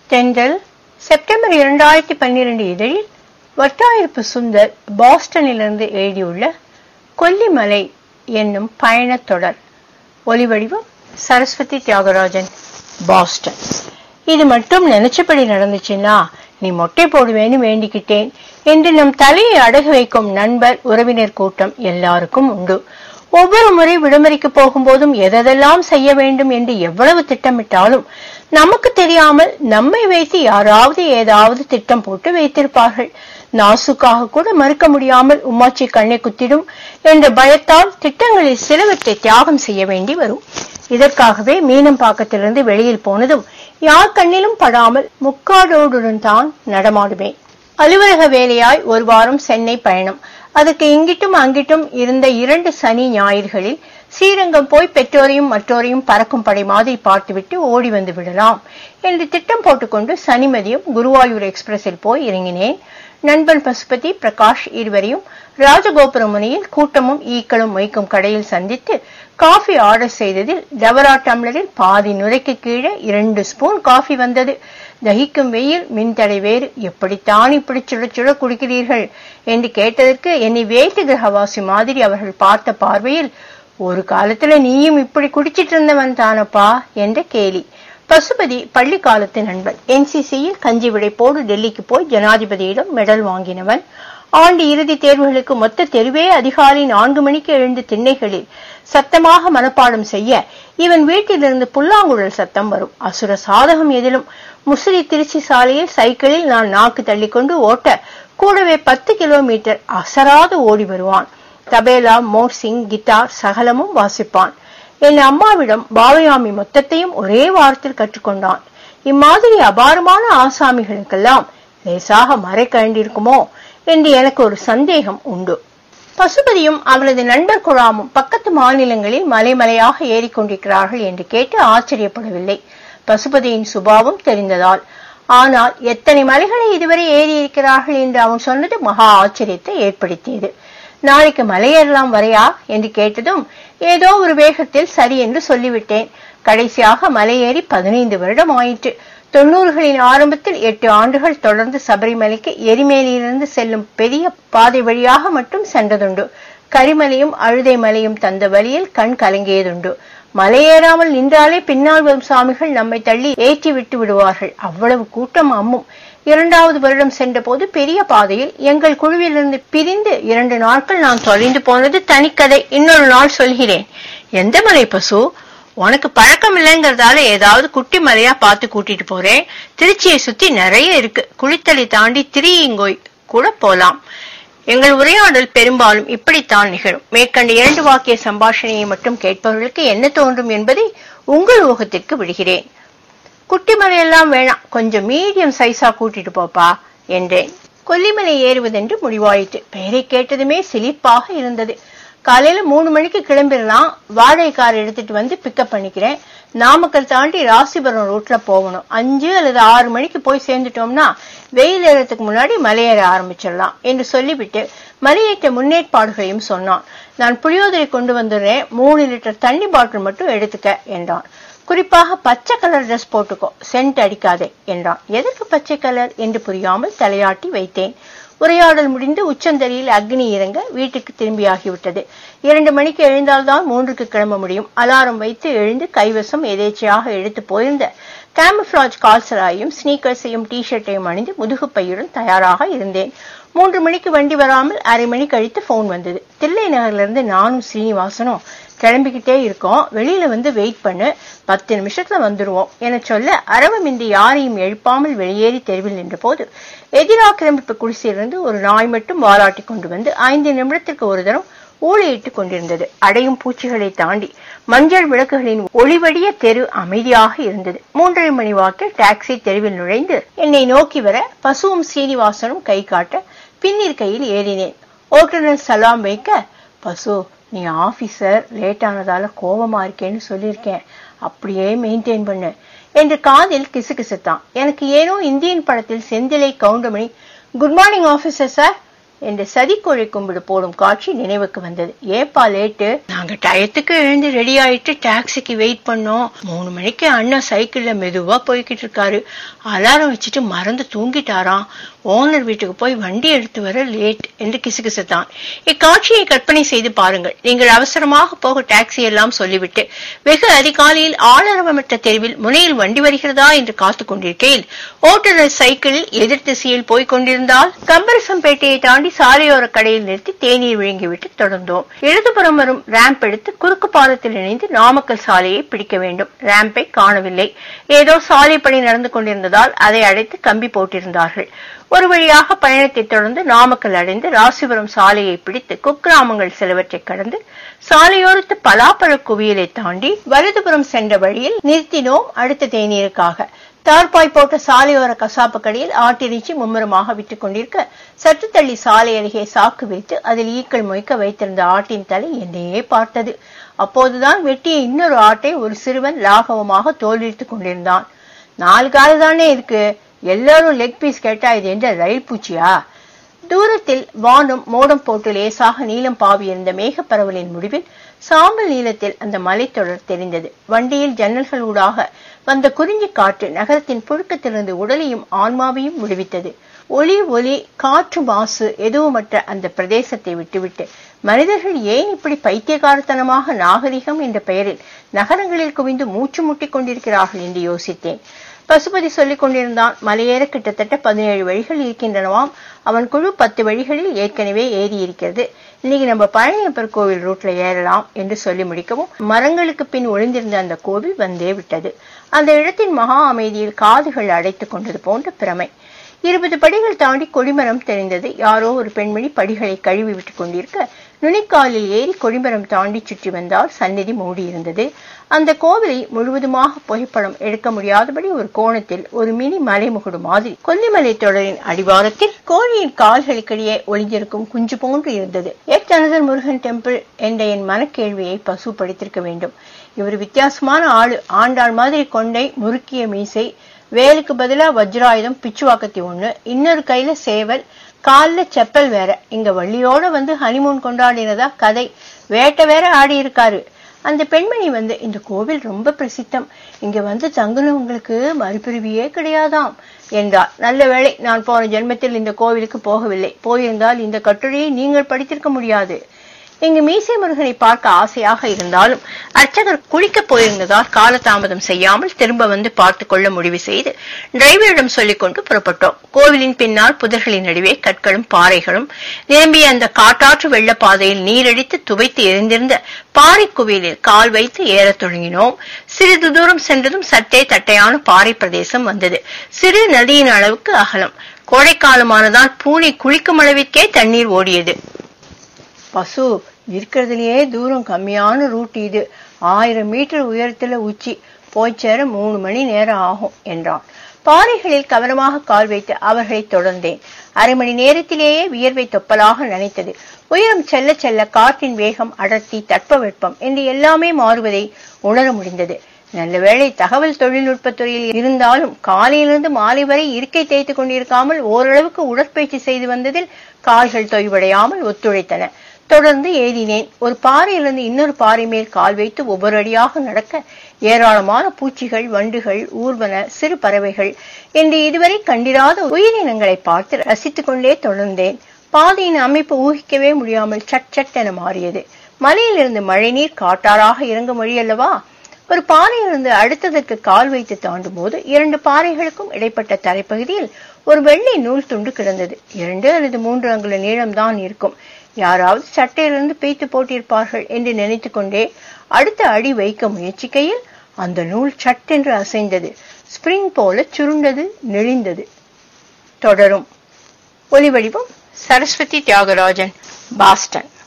தென்றல் செப்டம்பர் இரண்டாயிரத்தி பன்னிரண்டு இதழில் வட்டாயிருப்பு சுந்தர் பாஸ்டனிலிருந்து எழுதியுள்ள கொல்லிமலை என்னும் பயணத் தொடர் ஒலிவடிவம் சரஸ்வதி தியாகராஜன் பாஸ்டன் இது மட்டும் நினைச்சபடி நடந்துச்சுன்னா நீ மொட்டை போடுவேன்னு வேண்டிக்கிட்டேன் என்று நம் தலையை அடகு வைக்கும் நண்பர் உறவினர் கூட்டம் எல்லாருக்கும் உண்டு ஒவ்வொரு முறை விடுமுறைக்கு போகும்போதும் எதெல்லாம் செய்ய வேண்டும் என்று எவ்வளவு திட்டமிட்டாலும் நமக்கு தெரியாமல் நம்மை வைத்து யாராவது ஏதாவது திட்டம் போட்டு வைத்திருப்பார்கள் நாசுக்காக கூட மறுக்க முடியாமல் உமாச்சி கண்ணை குத்திடும் என்ற பயத்தால் திட்டங்களில் சிலவற்றை தியாகம் செய்ய வேண்டி வரும் இதற்காகவே மீனம்பாக்கத்திலிருந்து வெளியில் போனதும் யார் கண்ணிலும் படாமல் முக்காடோடுடன் தான் நடமாடுவேன் அலுவலக வேலையாய் ஒரு வாரம் சென்னை பயணம் அதுக்கு இங்கிட்டும் அங்கிட்டும் இருந்த இரண்டு சனி ஞாயிறுகளில் ஸ்ரீரங்கம் போய் பெற்றோரையும் மற்றோரையும் பறக்கும் படை மாதிரி பார்த்துவிட்டு ஓடி வந்து விடலாம் என்று திட்டம் போட்டுக்கொண்டு சனி மதியம் குருவாயூர் எக்ஸ்பிரஸில் போய் இறங்கினேன் நண்பன் பசுபதி பிரகாஷ் இருவரையும் ராஜகோபுர முனையில் கூட்டமும் ஈக்களும் மொய்க்கும் கடையில் சந்தித்து காஃபி ஆர்டர் செய்ததில் டவரா டம்ளரில் பாதி நுரைக்கு கீழே இரண்டு ஸ்பூன் காஃபி வந்தது தகிக்கும் வெயில் மின்தடை வேறு எப்படித்தான் இப்படி சுட சுட குடிக்கிறீர்கள் என்று கேட்டதற்கு என்னை வேட்டு கிரகவாசி மாதிரி அவர்கள் பார்த்த பார்வையில் ஒரு காலத்துல நீயும் இப்படி குடிச்சிட்டு இருந்தவன் தானப்பா என்ற கேலி பசுபதி பள்ளி காலத்து நண்பன் என்சிசியில் கஞ்சி விடைப்போடு டெல்லிக்கு போய் ஜனாதிபதியிடம் மெடல் வாங்கினவன் ஆண்டு இறுதி தேர்வுகளுக்கு மொத்த தெருவே அதிகாலை நான்கு மணிக்கு எழுந்து திண்ணைகளில் சத்தமாக மனப்பாடம் செய்ய இவன் வீட்டிலிருந்து புல்லாங்குழல் சத்தம் வரும் அசுர சாதகம் எதிலும் முசிறி திருச்சி சாலையில் சைக்கிளில் நான் நாக்கு தள்ளிக்கொண்டு ஓட்ட கூடவே பத்து கிலோமீட்டர் அசராது ஓடி வருவான் தபேலா மோர்சிங் கிட்டார் சகலமும் வாசிப்பான் என் அம்மாவிடம் பாவயாமி மொத்தத்தையும் ஒரே வாரத்தில் கற்றுக்கொண்டான் இம்மாதிரி அபாரமான ஆசாமிகளுக்கெல்லாம் லேசாக மறை கண்டிருக்குமோ என்று எனக்கு ஒரு சந்தேகம் உண்டு பசுபதியும் அவளது நண்பர் குழாமும் பக்கத்து மாநிலங்களில் மலைமலையாக ஏறிக்கொண்டிருக்கிறார்கள் என்று கேட்டு ஆச்சரியப்படவில்லை பசுபதியின் சுபாவம் தெரிந்ததால் ஆனால் எத்தனை மலைகளை இதுவரை ஏறி இருக்கிறார்கள் என்று அவன் சொன்னது மகா ஆச்சரியத்தை ஏற்படுத்தியது நாளைக்கு மலையேறலாம் வரையா என்று கேட்டதும் ஏதோ ஒரு வேகத்தில் சரி என்று சொல்லிவிட்டேன் கடைசியாக மலையேறி பதினைந்து வருடம் ஆயிற்று தொண்ணூறுகளின் ஆரம்பத்தில் எட்டு ஆண்டுகள் தொடர்ந்து சபரிமலைக்கு எரிமேலியிலிருந்து செல்லும் பெரிய பாதை வழியாக மட்டும் சென்றதுண்டு கரிமலையும் அழுதை மலையும் தந்த வழியில் கண் கலங்கியதுண்டு மலையேறாமல் நின்றாலே பின்னால் வரும் சாமிகள் நம்மை தள்ளி ஏற்றி விட்டு விடுவார்கள் அவ்வளவு கூட்டம் அம்மும் இரண்டாவது வருடம் சென்றபோது பெரிய பாதையில் எங்கள் குழுவிலிருந்து பிரிந்து இரண்டு நாட்கள் நான் தொலைந்து போனது தனிக்கதை இன்னொரு நாள் சொல்கிறேன் எந்த மலை பசு உனக்கு பழக்கம் இல்லைங்கிறதால ஏதாவது குட்டி மலையா பார்த்து கூட்டிட்டு போறேன் திருச்சியை சுத்தி நிறைய இருக்கு குளித்தலை தாண்டி திரியங்கோய் கூட போலாம் எங்கள் உரையாடல் பெரும்பாலும் இப்படித்தான் நிகழும் மேற்கண்ட இரண்டு வாக்கிய சம்பாஷணையை மட்டும் கேட்பவர்களுக்கு என்ன தோன்றும் என்பதை உங்கள் ஊகத்திற்கு விடுகிறேன் குட்டி மலையெல்லாம் வேணாம் கொஞ்சம் மீடியம் சைஸா கூட்டிட்டு போப்பா என்றேன் கொல்லிமலை ஏறுவதென்று முடிவாயிற்று பெயரை கேட்டதுமே சிலிப்பாக இருந்தது காலையில மூணு மணிக்கு கிளம்பிடலாம் வாடகை கார் எடுத்துட்டு வந்து பிக்கப் பண்ணிக்கிறேன் நாமக்கல் தாண்டி ராசிபுரம் ரூட்ல போகணும் அஞ்சு அல்லது ஆறு மணிக்கு போய் சேர்ந்துட்டோம்னா வெயில் ஏறதுக்கு முன்னாடி மலையேற ஆரம்பிச்சிடலாம் என்று சொல்லிவிட்டு மலையேற்ற முன்னேற்பாடுகளையும் சொன்னான் நான் புளியோதரை கொண்டு வந்துடுறேன் மூணு லிட்டர் தண்ணி பாட்டில் மட்டும் எடுத்துக்க என்றான் குறிப்பாக பச்சை கலர் ட்ரெஸ் போட்டுக்கோ சென்ட் அடிக்காதே என்றான் எதற்கு பச்சை கலர் என்று புரியாமல் தலையாட்டி வைத்தேன் உரையாடல் முடிந்து உச்சந்தரியில் அக்னி இறங்க வீட்டுக்கு திரும்பியாகிவிட்டது இரண்டு மணிக்கு எழுந்தால்தான் மூன்றுக்கு கிளம்ப முடியும் அலாரம் வைத்து எழுந்து கைவசம் எதேச்சையாக எடுத்து போயிருந்த கேமஃபிளாஜ் கால்சராயும் ஸ்னீக்கர்ஸையும் டி ஷர்ட்டையும் அணிந்து முதுகுப்பையுடன் தயாராக இருந்தேன் மூன்று மணிக்கு வண்டி வராமல் அரை மணி கழித்து போன் வந்தது தில்லை நகர்ல இருந்து நானும் ஸ்ரீனிவாசனும் கிளம்பிக்கிட்டே இருக்கோம் வெளியில வந்து வெயிட் பண்ணு பத்து நிமிஷத்துல வந்துருவோம் என சொல்ல அரவமின்றி யாரையும் எழுப்பாமல் வெளியேறி தெருவில் நின்ற போது எதிராக்கிரமிப்பு குடிசையிலிருந்து ஒரு நாய் மட்டும் வாலாட்டி கொண்டு வந்து ஐந்து நிமிடத்திற்கு ஒரு தரம் ஊழையிட்டுக் கொண்டிருந்தது அடையும் பூச்சிகளை தாண்டி மஞ்சள் விளக்குகளின் ஒளிவடிய தெரு அமைதியாக இருந்தது மூன்றரை மணி வாக்கில் டாக்ஸி தெருவில் நுழைந்து என்னை நோக்கி வர பசுவும் சீனிவாசனும் கை காட்ட பின்னிருக்கையில் ஏறினேன் ஓட்டுநர் சலாம் வைக்க பசு நீ ஆபீசர் லேட் ஆனதால கோபமா இருக்கேன்னு சொல்லியிருக்கேன் அப்படியே மெயின்டைன் பண்ணு என்று காதில் கிசுகிசுத்தான் எனக்கு ஏனோ இந்தியன் படத்தில் செந்திலை Goundamani good morning officer sir என்று சதிக்கோழி கும்பிடு போடும் காட்சி நினைவுக்கு வந்தது ஏப்பா லேட்டு நாங்க டயத்துக்கு எழுந்து ரெடி ஆயிட்டு டாக்ஸிக்கு வெயிட் பண்ணோம் மூணு மணிக்கு அண்ணா சைக்கிள்ல மெதுவா போய்கிட்டு இருக்காரு அலாரம் வச்சுட்டு மறந்து தூங்கிட்டாராம் ஓனர் வீட்டுக்கு போய் வண்டி எடுத்து வர லேட் என்று கிசுகிசுத்தான் இக்காட்சியை கற்பனை செய்து பாருங்கள் நீங்கள் அவசரமாக போக டாக்ஸி எல்லாம் சொல்லிவிட்டு வெகு அதிகாலையில் ஆளரவமற்ற தெருவில் முனையில் வண்டி வருகிறதா என்று காத்துக் கொண்டிருக்கையில் ஓட்டுநர் சைக்கிளில் எதிர் திசையில் போய்க் கொண்டிருந்தால் கம்பரசம்பேட்டையை தாண்டி சாலையோர கடையில் நிறுத்தி தேநீர் விழுங்கிவிட்டு தொடர்ந்தோம் இடதுபுறம் வரும் ரேம்ப் எடுத்து குறுக்கு பாலத்தில் இணைந்து நாமக்கல் சாலையை பிடிக்க வேண்டும் ரேம்பை காணவில்லை ஏதோ சாலை பணி நடந்து கொண்டிருந்ததால் அதை அடைத்து கம்பி போட்டிருந்தார்கள் ஒரு வழியாக பயணத்தை தொடர்ந்து நாமக்கல் அடைந்து ராசிபுரம் சாலையை பிடித்து குக்கிராமங்கள் சிலவற்றை கடந்து சாலையோரத்து பலாப்பழ குவியலை தாண்டி வலதுபுறம் சென்ற வழியில் நிறுத்தினோம் அடுத்த தேநீருக்காக தார்பாய் போட்ட சாலையோர கசாப்பு கடையில் ஆட்டிறைச்சி மும்முரமாக விற்றுக் கொண்டிருக்க சற்று தள்ளி சாலை அருகே சாக்கு வைத்து அதில் ஈக்கள் மொய்க்க வைத்திருந்த ஆட்டின் தலை என்னையே பார்த்தது அப்போதுதான் வெட்டிய இன்னொரு ஆட்டை ஒரு சிறுவன் லாகவமாக தோல்வித்துக் கொண்டிருந்தான் நாலு காலு தானே இருக்கு எல்லாரும் லெக் பீஸ் கேட்டா இது என்ற ரயில் பூச்சியா தூரத்தில் வானம் மோடம் போட்டு லேசாக நீலம் பாவி இருந்த மேகப்பரவலின் முடிவில் சாம்பல் நீளத்தில் அந்த மலைத்தொடர் தெரிந்தது வண்டியில் ஜன்னல்கள் ஊடாக வந்த குறிஞ்சி காற்று நகரத்தின் புழுக்கத்திலிருந்து உடலையும் ஆன்மாவையும் விடுவித்தது ஒளி ஒலி காற்று மாசு எதுவுமற்ற அந்த பிரதேசத்தை விட்டுவிட்டு மனிதர்கள் ஏன் இப்படி பைத்தியகாரத்தனமாக நாகரிகம் என்ற பெயரில் நகரங்களில் குவிந்து மூச்சு முட்டிக் கொண்டிருக்கிறார்கள் என்று யோசித்தேன் பசுபதி சொல்லிக் கொண்டிருந்தான் மலையேற கிட்டத்தட்ட பதினேழு வழிகள் இருக்கின்றனவாம் அவன் குழு பத்து வழிகளில் ஏற்கனவே ஏறி இருக்கிறது இன்னைக்கு நம்ம பழனியப்பர் கோவில் ரூட்ல ஏறலாம் என்று சொல்லி முடிக்கவும் மரங்களுக்கு பின் ஒளிந்திருந்த அந்த கோவில் வந்தே விட்டது அந்த இடத்தின் மகா அமைதியில் காதுகள் அடைத்துக் கொண்டது போன்ற பிரமை இருபது படிகள் தாண்டி கொடிமரம் தெரிந்தது யாரோ ஒரு பெண்மணி படிகளை கழுவி விட்டுக் கொண்டிருக்க நுனிக்காலில் ஏறி கொடிமரம் தாண்டி சுற்றி வந்தால் சந்நிதி மூடியிருந்தது அந்த கோவிலை முழுவதுமாக புகைப்படம் எடுக்க முடியாதபடி ஒரு கோணத்தில் ஒரு மினி மலைமுகுடு மாதிரி கொல்லிமலை தொடரின் அடிவாரத்தில் கோழியின் கால்களுக்கிடையே ஒளிஞ்சிருக்கும் குஞ்சு போன்று இருந்தது எட் அனதர் முருகன் டெம்பிள் என்ற என் மனக்கேள்வியை பசு படித்திருக்க வேண்டும் இவர் வித்தியாசமான ஆளு ஆண்டாள் மாதிரி கொண்டை முறுக்கிய மீசை வேலுக்கு பதிலா வஜ்ராயுதம் பிச்சுவாக்கத்தி ஒண்ணு இன்னொரு கையில சேவல் கால்ல செப்பல் வேற இங்க வள்ளியோட வந்து ஹனிமூன் கொண்டாடினதா கதை வேட்டை வேற ஆடி இருக்காரு அந்த பெண்மணி வந்து இந்த கோவில் ரொம்ப பிரசித்தம் இங்க வந்து தங்குனவங்களுக்கு மறுபிரிவியே கிடையாதாம் என்றார் நல்ல வேளை நான் போன ஜென்மத்தில் இந்த கோவிலுக்கு போகவில்லை போயிருந்தால் இந்த கட்டுரையை நீங்கள் படித்திருக்க முடியாது இங்கு மீசை முருகனை பார்க்க ஆசையாக இருந்தாலும் அர்ச்சகர் குளிக்கப் போயிருந்ததால் காலதாமதம் செய்யாமல் திரும்ப வந்து பார்த்து கொள்ள முடிவு செய்து டிரைவரிடம் சொல்லிக் கொண்டு புறப்பட்டோம் கோவிலின் பின்னால் புதர்களின் நடுவே கற்களும் பாறைகளும் நிரம்பிய அந்த காட்டாற்று வெள்ளப்பாதையில் நீரடித்து துவைத்து எரிந்திருந்த பாறை குவியலில் கால் வைத்து ஏறத் தொடங்கினோம் சிறிது தூரம் சென்றதும் சற்றே தட்டையான பாறை பிரதேசம் வந்தது சிறு நதியின் அளவுக்கு அகலம் கோடைக்காலமானதால் பூனை குளிக்கும் அளவிற்கே தண்ணீர் ஓடியது பசு இருக்கிறதுலயே தூரம் கம்மியான ரூட் இது ஆயிரம் மீட்டர் உயரத்துல உச்சி போய் சேர மூணு மணி நேரம் ஆகும் என்றான் பாறைகளில் கவனமாக கால் வைத்து அவர்களை தொடர்ந்தேன் அரை மணி நேரத்திலேயே வியர்வை தொப்பலாக நனைத்தது உயரம் செல்ல செல்ல காற்றின் வேகம் அடர்த்தி தட்பவெப்பம் என்று எல்லாமே மாறுவதை உணர முடிந்தது நல்ல வேளை தகவல் தொழில்நுட்பத் துறையில் இருந்தாலும் காலையிலிருந்து மாலை வரை இருக்கை தேய்த்துக் கொண்டிருக்காமல் ஓரளவுக்கு உடற்பயிற்சி செய்து வந்ததில் கால்கள் தொய்வடையாமல் ஒத்துழைத்தன தொடர்ந்து ஏறினேன் ஒரு பாறையிலிருந்து இன்னொரு பாறை மேல் கால் வைத்து ஒவ்வொரு அடியாக நடக்க ஏராளமான பூச்சிகள் வண்டுகள் ஊர்வன சிறு பறவைகள் என்று இதுவரை கண்டிராத உயிரினங்களை பார்த்து ரசித்துக் கொண்டே தொடர்ந்தேன் பாதையின் அமைப்பு ஊகிக்கவே முடியாமல் சட் சட் என மாறியது மலையிலிருந்து மழைநீர் காட்டாராக இறங்கும் வழி அல்லவா ஒரு பாறையிலிருந்து அடுத்ததற்கு கால் வைத்து தாண்டும் போது இரண்டு பாறைகளுக்கும் இடைப்பட்ட தரைப்பகுதியில் ஒரு வெள்ளை நூல் துண்டு கிடந்தது இரண்டு அல்லது மூன்று அங்குல நீளம்தான் இருக்கும் யாராவது சட்டையிலிருந்து பீத்து போட்டிருப்பார்கள் என்று நினைத்து கொண்டே அடுத்த அடி வைக்க முயற்சிக்கையில் அந்த நூல் சட்டென்று அசைந்தது ஸ்பிரிங் போல சுருண்டது நெளிந்தது தொடரும் ஒலிவடிவம் சரஸ்வதி தியாகராஜன் பாஸ்டன்